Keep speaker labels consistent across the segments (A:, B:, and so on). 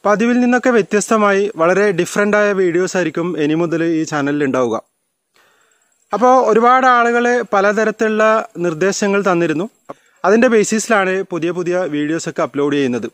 A: പതിവിൽ നിന്നൊക്കെ വ്യത്യസ്തമായി വളരെ ഡിഫറെൻ്റ് ആയ വീഡിയോസ് ആയിരിക്കും ഇനി മുതൽ ഈ ചാനലിൽ ഉണ്ടാവുക അപ്പോൾ ഒരുപാട് ആളുകൾ പലതരത്തിലുള്ള നിർദ്ദേശങ്ങൾ തന്നിരുന്നു അതിൻ്റെ ബേസിസിലാണ് പുതിയ പുതിയ വീഡിയോസൊക്കെ അപ്ലോഡ് ചെയ്യുന്നത്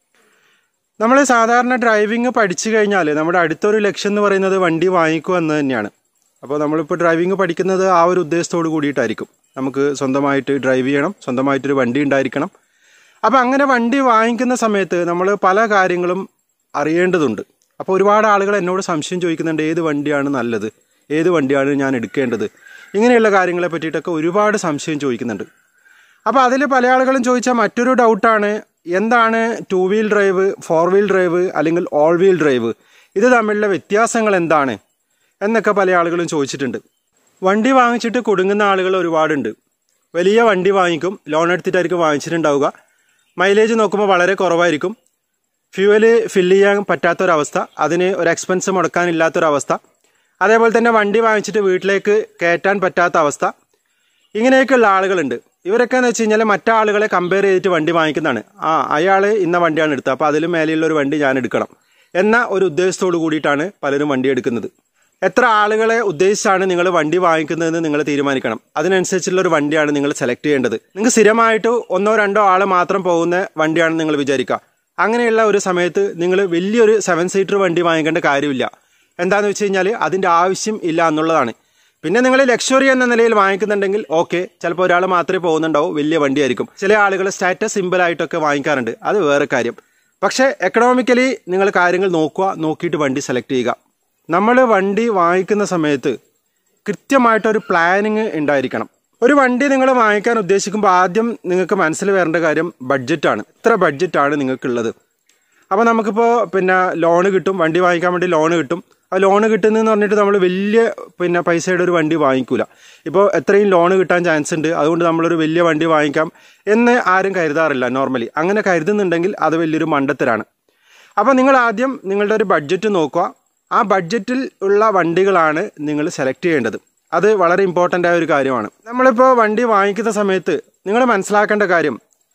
A: നമ്മൾ സാധാരണ ഡ്രൈവിംഗ് പഠിച്ചു കഴിഞ്ഞാൽ നമ്മുടെ അടുത്തൊരു ലക്ഷ്യം എന്ന് പറയുന്നത് വണ്ടി വാങ്ങിക്കുക എന്ന് തന്നെയാണ് അപ്പോൾ നമ്മളിപ്പോൾ ഡ്രൈവിംഗ് പഠിക്കുന്നത് ആ ഒരു ഉദ്ദേശത്തോട് കൂടിയിട്ടായിരിക്കും നമുക്ക് സ്വന്തമായിട്ട് ഡ്രൈവ് ചെയ്യണം സ്വന്തമായിട്ടൊരു വണ്ടി ഉണ്ടായിരിക്കണം അപ്പോൾ അങ്ങനെ വണ്ടി വാങ്ങിക്കുന്ന സമയത്ത് നമ്മൾ പല കാര്യങ്ങളും അറിയേണ്ടതുണ്ട് അപ്പോൾ ഒരുപാട് ആളുകൾ എന്നോട് സംശയം ചോദിക്കുന്നുണ്ട് ഏത് വണ്ടിയാണ് നല്ലത് ഏത് വണ്ടിയാണ് ഞാൻ എടുക്കേണ്ടത് ഇങ്ങനെയുള്ള കാര്യങ്ങളെ പറ്റിയിട്ടൊക്കെ ഒരുപാട് സംശയം ചോദിക്കുന്നുണ്ട് അപ്പോൾ അതിൽ പല ആളുകളും ചോദിച്ച മറ്റൊരു ഡൗട്ടാണ് എന്താണ് two wheel drive four wheel drive അല്ലെങ്കിൽ ഓൾ വീൽ ഡ്രൈവ് ഇത് തമ്മിലുള്ള വ്യത്യാസങ്ങൾ എന്താണ് എന്നൊക്കെ പല ആളുകളും ചോദിച്ചിട്ടുണ്ട് വണ്ടി വാങ്ങിച്ചിട്ട് കുടുങ്ങുന്ന ആളുകൾ ഒരുപാടുണ്ട് വലിയ വണ്ടി വാങ്ങിക്കും ലോൺ എടുത്തിട്ടായിരിക്കും വാങ്ങിച്ചിട്ടുണ്ടാവുക മൈലേജ് നോക്കുമ്പോൾ വളരെ കുറവായിരിക്കും ഫ്യൂവല് ഫില്ല് ചെയ്യാൻ പറ്റാത്തൊരവസ്ഥ അതിന് ഒരു എക്സ്പെൻസ് മുടക്കാനില്ലാത്തൊരവസ്ഥ അതേപോലെ തന്നെ വണ്ടി വാങ്ങിച്ചിട്ട് വീട്ടിലേക്ക് കയറ്റാൻ പറ്റാത്ത അവസ്ഥ ഇങ്ങനെയൊക്കെയുള്ള ആളുകളുണ്ട് ഇവരൊക്കെ എന്ന് വെച്ച് കഴിഞ്ഞാൽ മറ്റാളുകളെ കമ്പയർ ചെയ്തിട്ട് വണ്ടി വാങ്ങിക്കുന്നതാണ് ആ അയാൾ ഇന്ന വണ്ടിയാണ് എടുത്തത് അപ്പോൾ അതിലും മേലെയുള്ള ഒരു വണ്ടി ഞാൻ എടുക്കണം എന്ന ഒരു ഉദ്ദേശത്തോടു കൂടിയിട്ടാണ് പലരും വണ്ടി എടുക്കുന്നത് എത്ര ആളുകളെ ഉദ്ദേശിച്ചാണ് നിങ്ങൾ വണ്ടി വാങ്ങിക്കുന്നതെന്ന് നിങ്ങൾ തീരുമാനിക്കണം അതിനനുസരിച്ചുള്ള ഒരു വണ്ടിയാണ് നിങ്ങൾ സെലക്ട് ചെയ്യേണ്ടത് നിങ്ങൾക്ക് സ്ഥിരമായിട്ട് ഒന്നോ രണ്ടോ ആൾ മാത്രം പോകുന്ന വണ്ടിയാണ് നിങ്ങൾ വിചാരിക്കുക അങ്ങനെയുള്ള ഒരു സമയത്ത് നിങ്ങൾ വലിയൊരു സെവൻ സീറ്റർ വണ്ടി വാങ്ങിക്കേണ്ട കാര്യമില്ല എന്താണെന്ന് വെച്ച് കഴിഞ്ഞാൽ അതിൻ്റെ ആവശ്യം ഇല്ല എന്നുള്ളതാണ് പിന്നെ നിങ്ങൾ ലക്ഷറി എന്ന നിലയിൽ വാങ്ങിക്കുന്നുണ്ടെങ്കിൽ ഓക്കെ ചിലപ്പോൾ ഒരാൾ മാത്രമേ പോകുന്നുണ്ടാവും വലിയ വണ്ടിയായിരിക്കും ചില ആളുകൾ സ്റ്റാറ്റസ് സിമ്പിൾ ആയിട്ടൊക്കെ വാങ്ങിക്കാറുണ്ട് അത് വേറെ കാര്യം പക്ഷേ എക്കണോമിക്കലി നിങ്ങൾ കാര്യങ്ങൾ നോക്കുക നോക്കിയിട്ട് വണ്ടി സെലക്ട് ചെയ്യുക നമ്മൾ വണ്ടി വാങ്ങിക്കുന്ന സമയത്ത് കൃത്യമായിട്ടൊരു പ്ലാനിങ് ഉണ്ടായിരിക്കണം ഒരു വണ്ടി നിങ്ങൾ വാങ്ങിക്കാൻ ഉദ്ദേശിക്കുമ്പോൾ ആദ്യം നിങ്ങൾക്ക് മനസ്സിൽ വരേണ്ട കാര്യം ബഡ്ജറ്റാണ് എത്ര ബഡ്ജറ്റാണ് നിങ്ങൾക്കുള്ളത് അപ്പോൾ നമുക്കിപ്പോൾ പിന്നെ ലോണ് കിട്ടും വണ്ടി വാങ്ങിക്കാൻ വേണ്ടി ലോണ് കിട്ടും ആ ലോണ് കിട്ടുന്നതെന്ന് പറഞ്ഞിട്ട് നമ്മൾ വലിയ പിന്നെ പൈസയുടെ ഒരു വണ്ടി വാങ്ങിക്കൂല ഇപ്പോൾ എത്രയും ലോണ് കിട്ടാൻ ചാൻസ് ഉണ്ട് അതുകൊണ്ട് നമ്മളൊരു വലിയ വണ്ടി വാങ്ങിക്കാം എന്ന് ആരും കരുതാറില്ല നോർമലി അങ്ങനെ കരുതുന്നുണ്ടെങ്കിൽ അത് വലിയൊരു മണ്ടത്തരാണ് അപ്പോൾ നിങ്ങൾ ആദ്യം നിങ്ങളുടെ ഒരു ബഡ്ജറ്റ് നോക്കുക ആ ബഡ്ജറ്റിൽ ഉള്ള വണ്ടികളാണ് നിങ്ങൾ സെലക്ട് ചെയ്യേണ്ടത് അത് വളരെ ഇമ്പോർട്ടൻ്റ് ആയ ഒരു കാര്യമാണ് നമ്മളിപ്പോൾ വണ്ടി വാങ്ങിക്കുന്ന സമയത്ത് നിങ്ങൾ മനസ്സിലാക്കേണ്ട കാര്യം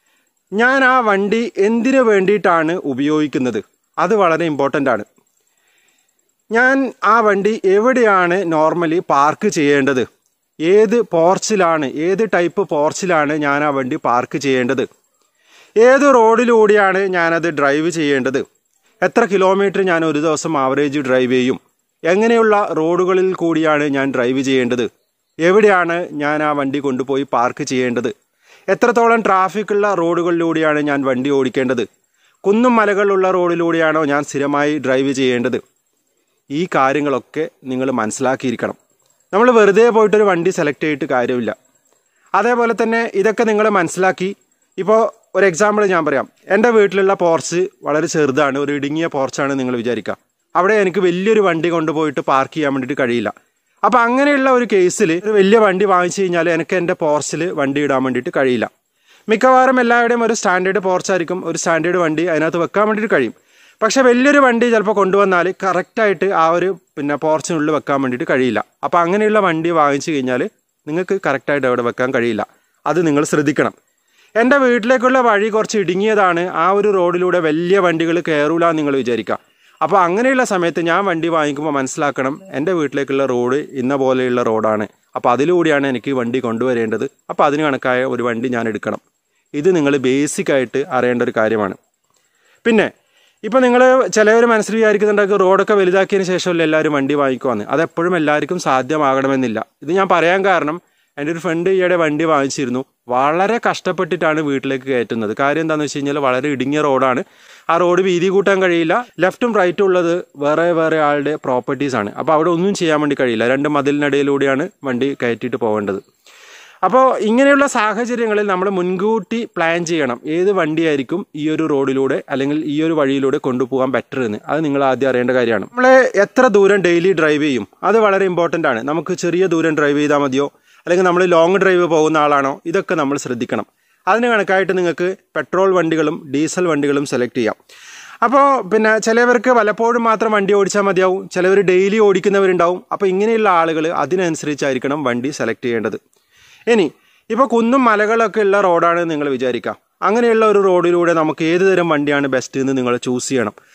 A: ഞാൻ ആ വണ്ടി എന്തിനു വേണ്ടിയിട്ടാണ് ഉപയോഗിക്കുന്നത് അത് വളരെ ഇമ്പോർട്ടൻ്റ് ആണ് ഞാൻ ആ വണ്ടി എവിടെയാണ് നോർമലി പാർക്ക് ചെയ്യേണ്ടത് ഏത് പോർച്ചിലാണ് ഏത് ടൈപ്പ് പോർച്ചിലാണ് ഞാൻ ആ വണ്ടി പാർക്ക് ചെയ്യേണ്ടത് ഏത് റോഡിലൂടെയാണ് ഞാനത് ഡ്രൈവ് ചെയ്യേണ്ടത് എത്ര കിലോമീറ്റർ ഞാൻ ഒരു ദിവസം ആവറേജ് ഡ്രൈവ് ചെയ്യും എങ്ങനെയുള്ള റോഡുകളിൽ കൂടിയാണ് ഞാൻ ഡ്രൈവ് ചെയ്യേണ്ടത് എവിടെയാണ് ഞാൻ ആ വണ്ടി കൊണ്ടുപോയി പാർക്ക് ചെയ്യേണ്ടത് എത്രത്തോളം ട്രാഫിക് ഉള്ള റോഡുകളിലൂടെയാണ് ഞാൻ വണ്ടി ഓടിക്കേണ്ടത് കുന്നും മലകളുള്ള റോഡിലൂടെയാണോ ഞാൻ സ്ഥിരമായി ഡ്രൈവ് ചെയ്യേണ്ടത് ഈ കാര്യങ്ങളൊക്കെ നിങ്ങൾ മനസ്സിലാക്കിയിരിക്കണം നമ്മൾ വെറുതെ പോയിട്ടൊരു വണ്ടി സെലക്ട് ചെയ്തിട്ട് കാര്യമില്ല അതേപോലെ തന്നെ ഇതൊക്കെ നിങ്ങൾ മനസ്സിലാക്കി ഇപ്പോൾ ഒരു എക്സാമ്പിൾ ഞാൻ പറയാം എൻ്റെ വീട്ടിലുള്ള പോർച്ച് വളരെ ചെറുതാണ് ഒരു ഇടുങ്ങിയ പോർച്ചാണ് നിങ്ങൾ വിചാരിക്കുക അവിടെ എനിക്ക് വലിയൊരു വണ്ടി കൊണ്ടുപോയിട്ട് പാർക്ക് ചെയ്യാൻ വേണ്ടിയിട്ട് കഴിയില്ല അപ്പോൾ അങ്ങനെയുള്ള ഒരു കേസിൽ ഒരു വലിയ വണ്ടി വാങ്ങിച്ചു കഴിഞ്ഞാൽ എനിക്ക് എൻ്റെ പോർച്ചിൽ വണ്ടി ഇടാൻ വേണ്ടിയിട്ട് കഴിയില്ല മിക്കവാറും എല്ലാവരുടെയും ഒരു സ്റ്റാൻഡേർഡ് പോർച്ചായിരിക്കും ഒരു സ്റ്റാൻഡേർഡ് വണ്ടി അതിനകത്ത് വെക്കാൻ വേണ്ടിയിട്ട് കഴിയും പക്ഷേ വലിയൊരു വണ്ടി ചിലപ്പോൾ കൊണ്ടുവന്നാൽ കറക്റ്റായിട്ട് ആ ഒരു പിന്നെ പോർച്ചിനുള്ളിൽ വെക്കാൻ വേണ്ടിയിട്ട് കഴിയില്ല അപ്പോൾ അങ്ങനെയുള്ള വണ്ടി വാങ്ങിച്ചു കഴിഞ്ഞാൽ നിങ്ങൾക്ക് കറക്റ്റായിട്ട് അവിടെ വെക്കാൻ കഴിയില്ല അത് നിങ്ങൾ ശ്രദ്ധിക്കണം എൻ്റെ വീട്ടിലേക്കുള്ള വഴി കുറച്ച് ഇടുങ്ങിയതാണ് ആ ഒരു റോഡിലൂടെ വലിയ വണ്ടികൾ കയറൂല എന്ന് നിങ്ങൾ വിചാരിക്കുക അപ്പോൾ അങ്ങനെയുള്ള സമയത്ത് ഞാൻ വണ്ടി വാങ്ങിക്കുമ്പോൾ മനസ്സിലാക്കണം എൻ്റെ വീട്ടിലേക്കുള്ള റോഡ് ഇന്ന പോലെയുള്ള റോഡാണ് അപ്പോൾ അതിലൂടെയാണ് എനിക്ക് വണ്ടി കൊണ്ടുവരേണ്ടത് അപ്പോൾ അതിന് കണക്കായ ഒരു വണ്ടി ഞാൻ എടുക്കണം ഇത് നിങ്ങൾ ബേസിക്കായിട്ട് അറിയേണ്ട ഒരു കാര്യമാണ് പിന്നെ ഇപ്പോൾ നിങ്ങൾ ചിലവർ മനസ്സിൽ വിചാരിക്കുന്നുണ്ടാക്കും റോഡൊക്കെ വലുതാക്കിയതിന് ശേഷമല്ല എല്ലാവരും വണ്ടി വാങ്ങിക്കുവാന്ന് അതെപ്പോഴും എല്ലാവർക്കും സാധ്യമാകണമെന്നില്ല ഇത് ഞാൻ പറയാൻ കാരണം എൻ്റെ ഒരു ഫ്രണ്ട് ഈയിടെ വണ്ടി വാങ്ങിച്ചിരുന്നു വളരെ കഷ്ടപ്പെട്ടിട്ടാണ് വീട്ടിലേക്ക് കയറ്റുന്നത് കാര്യം എന്താണെന്ന് വെച്ച് കഴിഞ്ഞാൽ വളരെ ഇടുങ്ങിയ റോഡാണ് ആ റോഡ് വീതി കൂട്ടാൻ കഴിയില്ല ലെഫ്റ്റും റൈറ്റും ഉള്ളത് വേറെ വേറെ ആളുടെ പ്രോപ്പർട്ടീസ് ആണ് അപ്പോൾ അവിടെ ഒന്നും ചെയ്യാൻ വേണ്ടി കഴിയില്ല രണ്ട് മതിലിനിടയിലൂടെയാണ് വണ്ടി കയറ്റിയിട്ട് പോകേണ്ടത് അപ്പോൾ ഇങ്ങനെയുള്ള സാഹചര്യങ്ങളിൽ നമ്മൾ മുൻകൂട്ടി പ്ലാൻ ചെയ്യണം ഏത് വണ്ടിയായിരിക്കും ഈ ഒരു റോഡിലൂടെ അല്ലെങ്കിൽ ഈ ഒരു വഴിയിലൂടെ കൊണ്ടുപോകാൻ ബെറ്റർ എന്ന് അത് നിങ്ങൾ ആദ്യം അറിയേണ്ട കാര്യമാണ് നമ്മൾ എത്ര ദൂരം ഡെയിലി ഡ്രൈവ് ചെയ്യും അത് വളരെ ഇമ്പോർട്ടൻ്റ് ആണ് നമുക്ക് ചെറിയ ദൂരം ഡ്രൈവ് ചെയ്താൽ മതിയോ അല്ലെങ്കിൽ നമ്മൾ ലോങ് ഡ്രൈവ് പോകുന്ന ആളാണോ ഇതൊക്കെ നമ്മൾ ശ്രദ്ധിക്കണം അതിന് കണക്കായിട്ട് നിങ്ങൾക്ക് പെട്രോൾ വണ്ടികളും ഡീസൽ വണ്ടികളും സെലക്ട് ചെയ്യാം അപ്പോൾ പിന്നെ ചിലവർക്ക് വല്ലപ്പോഴും മാത്രം വണ്ടി ഓടിച്ചാൽ മതിയാവും ചിലവർ ഡെയിലി ഓടിക്കുന്നവരുണ്ടാവും അപ്പോൾ ഇങ്ങനെയുള്ള ആളുകൾ അതിനനുസരിച്ചായിരിക്കണം വണ്ടി സെലക്ട് ചെയ്യേണ്ടത് ഇനി ഇപ്പോൾ കുന്നും മലകളൊക്കെ ഉള്ള റോഡാണ് നിങ്ങൾ വിചാരിക്കുക അങ്ങനെയുള്ള ഒരു റോഡിലൂടെ നമുക്ക് ഏത് തരം വണ്ടിയാണ് ബെസ്റ്റ് എന്ന് നിങ്ങൾ ചൂസ് ചെയ്യണം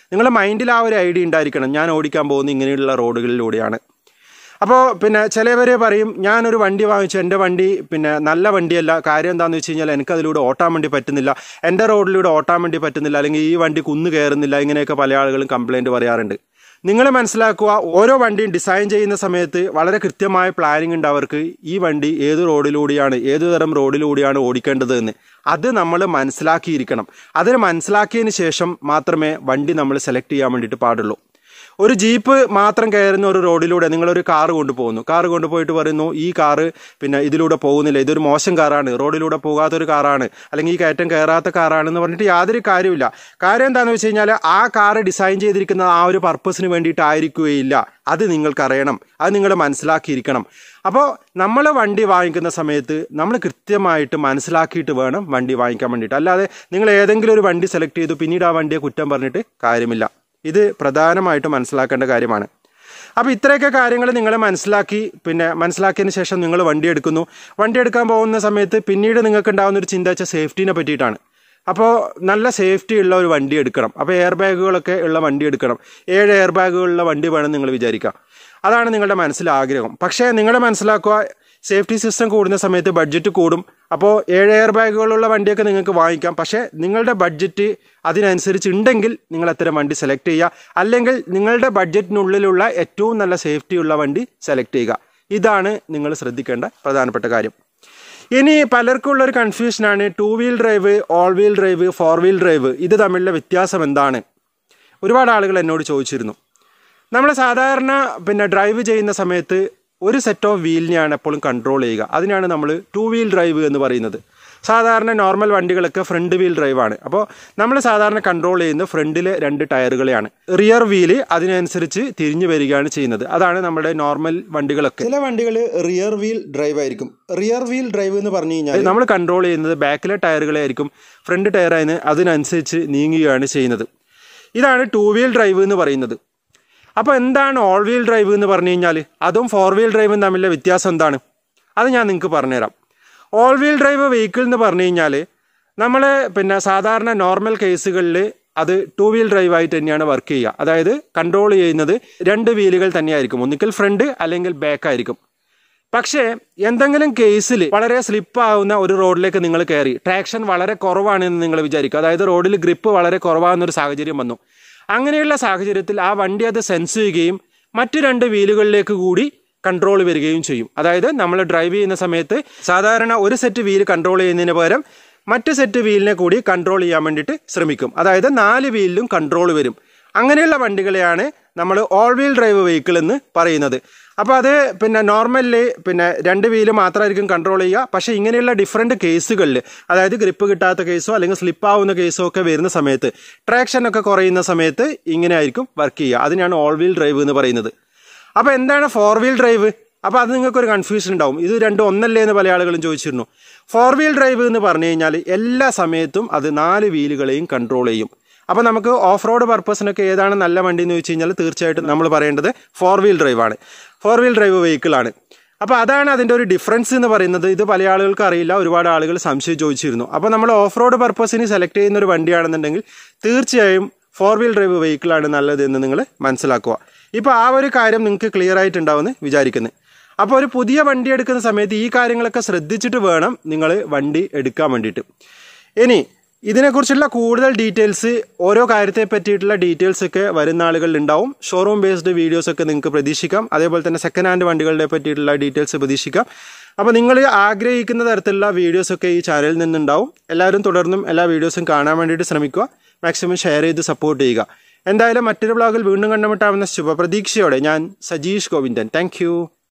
A: നിങ്ങളുടെ മൈൻഡിൽ ആ ഒരു ഐഡിയ ഉണ്ടായിരിക്കണം ഞാൻ ഓടിക്കാൻ പോകുന്ന ഇങ്ങനെയുള്ള റോഡുകളിലൂടെയാണ് അപ്പോൾ പിന്നെ ചിലവർ പറയും ഞാനൊരു വണ്ടി വാങ്ങിച്ചു എൻ്റെ വണ്ടി പിന്നെ നല്ല വണ്ടിയല്ല കാര്യം എന്താണെന്ന് വെച്ച് കഴിഞ്ഞാൽ എനിക്ക് അതിലൂടെ ഓട്ടാൻ വേണ്ടി പറ്റുന്നില്ല എൻ്റെ റോഡിലൂടെ ഓട്ടാൻ വേണ്ടി പറ്റുന്നില്ല അല്ലെങ്കിൽ ഈ വണ്ടി കുന്നു കയറുന്നില്ല ഇങ്ങനെയൊക്കെ പല ആളുകളും കംപ്ലൈൻറ്റ് പറയാറുണ്ട് നിങ്ങൾ മനസ്സിലാക്കുക ഓരോ വണ്ടിയും ഡിസൈൻ ചെയ്യുന്ന സമയത്ത് വളരെ കൃത്യമായ പ്ലാനിങ് ഉണ്ട് അവർക്ക് ഈ വണ്ടി ഏത് റോഡിലൂടെയാണ് ഏത് തരം റോഡിലൂടെയാണ് ഓടിക്കേണ്ടത് എന്ന് അത് നമ്മൾ മനസ്സിലാക്കിയിരിക്കണം അതിന് മനസ്സിലാക്കിയതിന് ശേഷം മാത്രമേ വണ്ടി നമ്മൾ സെലക്ട് ചെയ്യാൻ വേണ്ടിയിട്ട് പാടുള്ളൂ ഒരു ജീപ്പ് മാത്രം കയറുന്ന ഒരു റോഡിലൂടെ നിങ്ങളൊരു കാറ് കൊണ്ടുപോകുന്നു കാറ് കൊണ്ടുപോയിട്ട് പറയുന്നു ഈ കാറ് പിന്നെ ഇതിലൂടെ പോകുന്നില്ല ഇതൊരു മോശം കാറാണ് റോഡിലൂടെ പോകാത്തൊരു കാറാണ് അല്ലെങ്കിൽ ഈ കയറ്റം കയറാത്ത കാറാണെന്ന് പറഞ്ഞിട്ട് യാതൊരു കാര്യമില്ല കാര്യം എന്താണെന്ന് വെച്ച് കഴിഞ്ഞാൽ ആ കാറ് ഡിസൈൻ ചെയ്തിരിക്കുന്നത് ആ ഒരു പർപ്പസിന് വേണ്ടിയിട്ടായിരിക്കുകയില്ല അത് നിങ്ങൾക്കറിയണം അത് നിങ്ങൾ മനസ്സിലാക്കിയിരിക്കണം അപ്പോൾ നമ്മൾ വണ്ടി വാങ്ങിക്കുന്ന സമയത്ത് നമ്മൾ കൃത്യമായിട്ട് മനസ്സിലാക്കിയിട്ട് വേണം വണ്ടി വാങ്ങിക്കാൻ വേണ്ടിയിട്ട് അല്ലാതെ നിങ്ങൾ ഏതെങ്കിലും ഒരു വണ്ടി സെലക്ട് ചെയ്തു പിന്നീട് ആ വണ്ടിയെ കുറ്റം പറഞ്ഞിട്ട് കാര്യമില്ല ഇത് പ്രധാനമായിട്ടും മനസ്സിലാക്കേണ്ട കാര്യമാണ് അപ്പോൾ ഇത്രയൊക്കെ കാര്യങ്ങൾ നിങ്ങൾ മനസ്സിലാക്കി പിന്നെ മനസ്സിലാക്കിയതിന് ശേഷം നിങ്ങൾ വണ്ടി എടുക്കുന്നു വണ്ടി എടുക്കാൻ പോകുന്ന സമയത്ത് പിന്നീട് നിങ്ങൾക്ക് ഉണ്ടാകുന്ന ഒരു ചിന്ത വെച്ചാൽ സേഫ്റ്റീനെ പറ്റിയിട്ടാണ് അപ്പോൾ നല്ല സേഫ്റ്റി ഉള്ള ഒരു വണ്ടി എടുക്കണം അപ്പോൾ എയർ ബാഗുകളൊക്കെ ഉള്ള വണ്ടി എടുക്കണം ഏഴ് എയർ ബാഗുകളുള്ള വണ്ടി വേണം നിങ്ങൾ വിചാരിക്കുക അതാണ് നിങ്ങളുടെ മനസ്സിൽ ആഗ്രഹം പക്ഷേ നിങ്ങളുടെ മനസ്സിലാക്കുക സേഫ്റ്റി സിസ്റ്റം കൂടുന്ന സമയത്ത് ബഡ്ജറ്റ് കൂടും അപ്പോൾ ഏഴ് എയർ ബാഗുകളുള്ള വണ്ടിയൊക്കെ നിങ്ങൾക്ക് വാങ്ങിക്കാം പക്ഷേ നിങ്ങളുടെ ബഡ്ജറ്റ് അതിനനുസരിച്ച് ഉണ്ടെങ്കിൽ നിങ്ങൾ അത്തരം വണ്ടി സെലക്ട് ചെയ്യുക അല്ലെങ്കിൽ നിങ്ങളുടെ ബഡ്ജറ്റിനുള്ളിലുള്ള ഏറ്റവും നല്ല സേഫ്റ്റി ഉള്ള വണ്ടി സെലക്ട് ചെയ്യുക ഇതാണ് നിങ്ങൾ ശ്രദ്ധിക്കേണ്ട പ്രധാനപ്പെട്ട കാര്യം ഇനി പലർക്കും ഉള്ളൊരു കൺഫ്യൂഷനാണ് two wheel drive all wheel drive four wheel drive ഇത് തമ്മിലുള്ള വ്യത്യാസം എന്താണ് ഒരുപാട് ആളുകൾ എന്നോട് ചോദിച്ചിരുന്നു നമ്മൾ സാധാരണ പിന്നെ ഡ്രൈവ് ചെയ്യുന്ന സമയത്ത് ഒരു സെറ്റ് ഓഫ് വീലിനെയാണ് എപ്പോഴും കൺട്രോൾ ചെയ്യുക അതിനാണ് നമ്മൾ ടു വീൽ ഡ്രൈവ് എന്ന് പറയുന്നത് സാധാരണ നോർമൽ വണ്ടികളൊക്കെ ഫ്രണ്ട് വീൽ ഡ്രൈവാണ് അപ്പോൾ നമ്മൾ സാധാരണ കൺട്രോൾ ചെയ്യുന്നത് ഫ്രണ്ടിലെ രണ്ട് ടയറുകളെയാണ് റിയർ വീല് അതിനനുസരിച്ച് തിരിഞ്ഞു വരികയാണ് ചെയ്യുന്നത് അതാണ് നമ്മുടെ നോർമൽ വണ്ടികളൊക്കെ ചില വണ്ടികൾ റിയർ വീൽ ഡ്രൈവ് ആയിരിക്കും റിയർ വീൽ ഡ്രൈവ് എന്ന് പറഞ്ഞു കഴിഞ്ഞാൽ നമ്മൾ കൺട്രോൾ ചെയ്യുന്നത് ബാക്കിലെ ടയറുകളെ ആയിരിക്കും ഫ്രണ്ട് ടയർ അതിന് അതിനനുസരിച്ച് നീങ്ങുകയാണ് ചെയ്യുന്നത് ഇതാണ് ടു വീൽ ഡ്രൈവ് എന്ന് പറയുന്നത് അപ്പോൾ എന്താണ് ഓൾ വീൽ ഡ്രൈവ് എന്ന് പറഞ്ഞു കഴിഞ്ഞാൽ അതും ഫോർ വീൽ ഡ്രൈവും തമ്മിലുള്ള വ്യത്യാസം എന്താണ് അത് ഞാൻ നിങ്ങൾക്ക് പറഞ്ഞുതരാം ഓൾ വീൽ ഡ്രൈവ് വെഹിക്കിൾ എന്ന് പറഞ്ഞു കഴിഞ്ഞാൽ നമ്മൾ പിന്നെ സാധാരണ നോർമൽ കേസുകളിൽ അത് ടു വീൽ ഡ്രൈവ് ആയിട്ട് തന്നെയാണ് വർക്ക് ചെയ്യുക അതായത് കൺട്രോൾ ചെയ്യുന്നത് രണ്ട് വീലുകൾ തന്നെയായിരിക്കും ഒന്നിക്കൽ ഫ്രണ്ട് അല്ലെങ്കിൽ ബാക്ക് ആയിരിക്കും പക്ഷേ എന്തെങ്കിലും കേസിൽ വളരെ സ്ലിപ്പ് ആവുന്ന ഒരു റോഡിലേക്ക് നിങ്ങൾ കയറി ട്രാക്ഷൻ വളരെ കുറവാണെന്ന് നിങ്ങൾ വിചാരിക്കുക അതായത് റോഡിൽ ഗ്രിപ്പ് വളരെ കുറവാകുന്ന ഒരു സാഹചര്യം വന്നു അങ്ങനെയുള്ള സാഹചര്യത്തിൽ ആ വണ്ടി അത് സെൻസ് ചെയ്യുകയും മറ്റു രണ്ട് വീലുകളിലേക്ക് കൂടി കൺട്രോൾ വരികയും ചെയ്യും അതായത് നമ്മൾ ഡ്രൈവ് ചെയ്യുന്ന സമയത്ത് സാധാരണ ഒരു സെറ്റ് വീല് കൺട്രോൾ ചെയ്യുന്നതിന് പകരം മറ്റ് സെറ്റ് വീലിനെ കൂടി കൺട്രോൾ ചെയ്യാൻ വേണ്ടിയിട്ട് ശ്രമിക്കും അതായത് നാല് വീലിലും കൺട്രോൾ വരും അങ്ങനെയുള്ള വണ്ടികളെയാണ് നമ്മൾ ഓൾ വീൽ ഡ്രൈവ് വെഹിക്കിൾ എന്ന് പറയുന്നത് അപ്പോൾ അത് പിന്നെ നോർമലി പിന്നെ രണ്ട് വീല് മാത്രമായിരിക്കും കൺട്രോൾ ചെയ്യുക പക്ഷേ ഇങ്ങനെയുള്ള ഡിഫറെൻറ്റ് കേസുകളിൽ അതായത് ഗ്രിപ്പ് കിട്ടാത്ത കേസോ അല്ലെങ്കിൽ സ്ലിപ്പ് ആവുന്ന കേസോ ഒക്കെ വരുന്ന സമയത്ത് ട്രാക്ഷൻ ഒക്കെ കുറയുന്ന സമയത്ത് ഇങ്ങനെ ആയിരിക്കും വർക്ക് ചെയ്യുക അതിനാണ് ഓൾ വീൽ ഡ്രൈവ് എന്ന് പറയുന്നത് അപ്പോൾ എന്താണ് ഫോർ വീൽ ഡ്രൈവ് അപ്പോൾ അത് നിങ്ങൾക്കൊരു കൺഫ്യൂഷൻ ഉണ്ടാവും ഇത് രണ്ടും ഒന്നല്ലേ എന്ന് പല ആളുകളും ചോദിച്ചിരുന്നു ഫോർ വീൽ ഡ്രൈവ് എന്ന് പറഞ്ഞു കഴിഞ്ഞാൽ എല്ലാ സമയത്തും അത് നാല് വീലുകളെയും കൺട്രോൾ ചെയ്യും അപ്പോൾ നമുക്ക് ഓഫ് റോഡ് പർപ്പസിനൊക്കെ ഏതാണ് നല്ല വണ്ടി എന്ന് ചോദിച്ചു കഴിഞ്ഞാൽ തീർച്ചയായിട്ടും നമ്മൾ പറയേണ്ടത് ഫോർ വീൽ ഡ്രൈവ് ആണ് ഫോർ വീൽ ഡ്രൈവ് വെഹിക്കിൾ ആണ് അപ്പോൾ അതാണ് അതിൻ്റെ ഒരു ഡിഫറൻസ് എന്ന് പറയുന്നത് ഇത് പല ആളുകൾക്ക് അറിയില്ല ഒരുപാട് ആളുകൾ സംശയം ചോദിച്ചിരുന്നു അപ്പോൾ നമ്മൾ ഓഫ് റോഡ് പർപ്പസിന് സെലക്ട് ചെയ്യുന്ന ഒരു വണ്ടിയാണെന്നുണ്ടെങ്കിൽ തീർച്ചയായും ഫോർ വീൽ ഡ്രൈവ് വെഹിക്കിളാണ് നല്ലത് എന്ന് നിങ്ങൾ മനസ്സിലാക്കുക ഇപ്പോൾ ആ ഒരു കാര്യം നിങ്ങൾക്ക് ക്ലിയർ ആയിട്ടുണ്ടാവുമെന്ന് വിചാരിക്കുന്നു അപ്പോൾ ഒരു പുതിയ വണ്ടി എടുക്കുന്ന സമയത്ത് ഈ കാര്യങ്ങളൊക്കെ ശ്രദ്ധിച്ചിട്ട് വേണം നിങ്ങൾ വണ്ടി എടുക്കാൻ വേണ്ടിയിട്ട് ഇനി ഇതിനെക്കുറിച്ചുള്ള കൂടുതൽ ഡീറ്റെയിൽസ് ഓരോ കാര്യത്തെ പറ്റിയിട്ടുള്ള ഡീറ്റെയിൽസ് ഒക്കെ വരുന്ന ആളുകളിൽ ഉണ്ടാവും ഷോറൂം ബേസ്ഡ് വീഡിയോസ് ഒക്കെ നിങ്ങൾക്ക് പ്രതീക്ഷിക്കാം അതേപോലെ തന്നെ സെക്കൻഡ് ഹാൻഡ് വണ്ടികളുടെ പറ്റിയിട്ടുള്ള ഡീറ്റെയിൽസ് പ്രതീക്ഷിക്കാം അപ്പോൾ നിങ്ങൾ ആഗ്രഹിക്കുന്ന തരത്തിലുള്ള വീഡിയോസ് ഒക്കെ ഈ ചാനലിൽ നിന്നുണ്ടാവും എല്ലാവരും തുടർന്നും എല്ലാ വീഡിയോസും കാണാൻ വേണ്ടിയിട്ട് ശ്രമിക്കുക മാക്സിമം ഷെയർ ചെയ്ത് സപ്പോർട്ട് ചെയ്യുക എന്തായാലും മറ്റൊരു ബ്ലോഗിൽ വീണ്ടും കണ്ടുമുട്ടാവുന്ന ശുഭപ്രതീക്ഷയോടെ ഞാൻ സജീഷ് ഗോവിന്ദൻ താങ്ക്